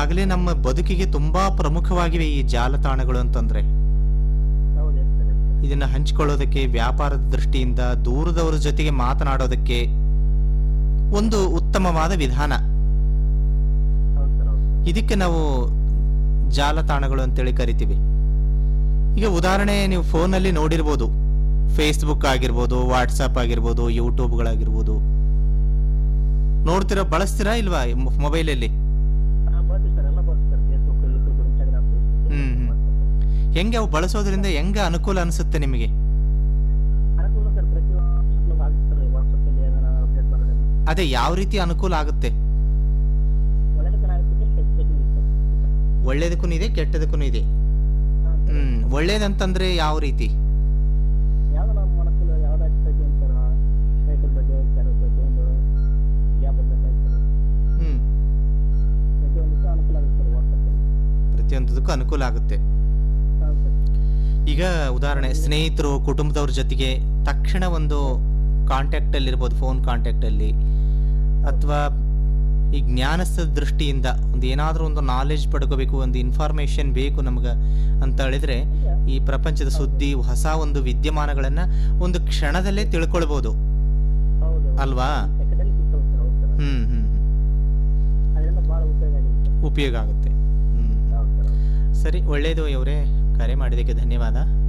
ಈಗಾಗಲೇ ನಮ್ಮ ಬದುಕಿಗೆ ತುಂಬಾ ಪ್ರಮುಖವಾಗಿವೆ ಈ ಜಾಲತಾಣಗಳು ಅಂತಂದ್ರೆ ಹೌದು ಎಸ್ ಸರ್ ಎಸ್ ಸರ್ ಇದನ್ನ ಹಂಚಿಕೊಳ್ಳೋದಕ್ಕೆ ವ್ಯಾಪಾರದ ದೃಷ್ಟಿಯಿಂದ ದೂರದವರ ಜೊತೆಗೆ ಮಾತನಾಡೋದಕ್ಕೆ ಒಂದು ಉತ್ತಮವಾದ ವಿಧಾನ ಹೌದು ಸರ್ ಹೌದು ಸರ್ ಇದಕ್ಕೆ ನಾವು ಜಾಲತಾಣಗಳು ಅಂತೇಳಿ ಕರಿತೀವಿ ಈಗ ಉದಾಹರಣೆ ನೀವು ಫೋನಲ್ಲಿ ನೋಡಿರ್ಬೋದು ಫೇಸ್ಬುಕ್ ಆಗಿರ್ಬೋದು ವಾಟ್ಸಪ್ ಆಗಿರ್ಬೋದು ಯೂಟ್ಯೂಬ್ಗಳಾಗಿರ್ಬೋದು ನೋಡ್ತೀರಾ ಬಳಸ್ತೀರಾ ಇಲ್ವಾ ಮೊಬೈಲಲ್ಲಿ ಹಾಂ ಬರ್ತೀವಿ ಸರ್ ಎಲ್ಲ ಬರ್ತೀವಿ sir Facebook YouTube Instagram hmm, hmm. Facebook ಹೆಂಗೆ ಅವು ಬಳಸೋದ್ರಿಂದ ಹೆಂಗೆ ಅನುಕೂಲ ಅನಿಸುತ್ತೆ ನಿಮಗೆ ಅನುಕೂಲ ಸರ್ ಪ್ರತಿಯೊಂದು ಆಗುತ್ತೆ ಸರ್ ವಾಟ್ಸಪ್ಪಲ್ಲಿ ಏನಾರ ಅಪ್ಡೇಟ್ ಮಾಡೋದು ಅದೇ ಯಾವ ರೀತಿ ಅನುಕೂಲ ಆಗುತ್ತೆ ಒಳ್ಳೆದಕ್ಕೆ ಆಗುತ್ತೆ ಹೆಚ್ಚು ಸರ್ ಒಳ್ಳೇದಕ್ಕೂ ಇದೆ ಕೆಟ್ಟದಕ್ಕೂ ಇದೆ ಹಾಂ ಸರ್ ಹ್ಮ್ ಒಳ್ಳೇದಂತಂದ್ರೆ ಯಾವ ರೀತಿ ಯಾವ್ದು ನಮ್ಮ ಮನಸ್ಸಲ್ಲಿ ಯಾವ್ದಾಗ್ತೈತಿ ಸರ್ ವೆಹಿಕಲ್ ಬಗ್ಗೆ ವಿಚಾರ ಪ್ರತಿಯೊಂದು ಯಾವ ಬಗ್ಗೆ ಸರ್ ಹ್ಮ್ ಪ್ರತಿಯೊಂದಕ್ಕೂ ಅನುಕೂಲ ಆಗುತ್ತೆ ಸರ್ ವಾಟ್ಸಪ್ಪಲ್ಲಿ ಪ್ರತಿಯೊಂದಕ್ಕೂ ಅನುಕೂಲ ಆಗುತ್ತೆ ಹೌದು ಸರ್ ಈಗ ಉದಾಹರಣೆ ಸ್ನೇಹಿತರು ಕುಟುಂಬದವ್ರ ಜೊತೆಗೆ ತಕ್ಷಣ ಒಂದು ಕಾಂಟ್ಯಾಕ್ಟ್ ಅಲ್ಲಿ ಇರ್ಬೋದು ಫೋನ್ ಕಾಂಟ್ಯಾಕ್ಟ್ ಅಲ್ಲಿ ಅಥವಾ ಈ ಜ್ಞಾನದ ದೃಷ್ಟಿಯಿಂದ ಒಂದು ಏನಾದರೂ ಒಂದು ನಾಲೆಜ್ ಪಡ್ಕೋಬೇಕು ಒಂದು ಇನ್ಫಾರ್ಮೇಶನ್ ಬೇಕು ನಮ್ಗೆ ಅಂತ ಹೇಳಿದ್ರೆ ಈ ಪ್ರಪಂಚದ ಸುದ್ದಿ ಹೊಸ ಒಂದು ವಿದ್ಯಮಾನಗಳನ್ನ ಒಂದು ಕ್ಷಣದಲ್ಲೇ ತಿಳ್ಕೊಳ್ಬೋದು ಹೌದು ಅಲ್ವಾ ಸೆಕೆಂಡಲ್ಲಿ ಸಿಗ್ತವೆ ಸರ್ ಹೌದು ಸರ್ ಹ್ಮ್ ಹ್ಮ್ ಹ್ಮ್. ಅದರಿಂದ ಭಾಳ ಉಪಯೋಗ ಆಗಿದೆ ಸರ್ ಉಪಯೋಗ ಆಗುತ್ತೆ ಹ್ಮ್ ಹೌದು ಸರ್ ಹೌದು ಸರಿ ಒಳ್ಳೆಯದು ಇವರೇ ಕರೆ ಮಾಡಿದ್ದಕ್ಕೆ ಧನ್ಯವಾದ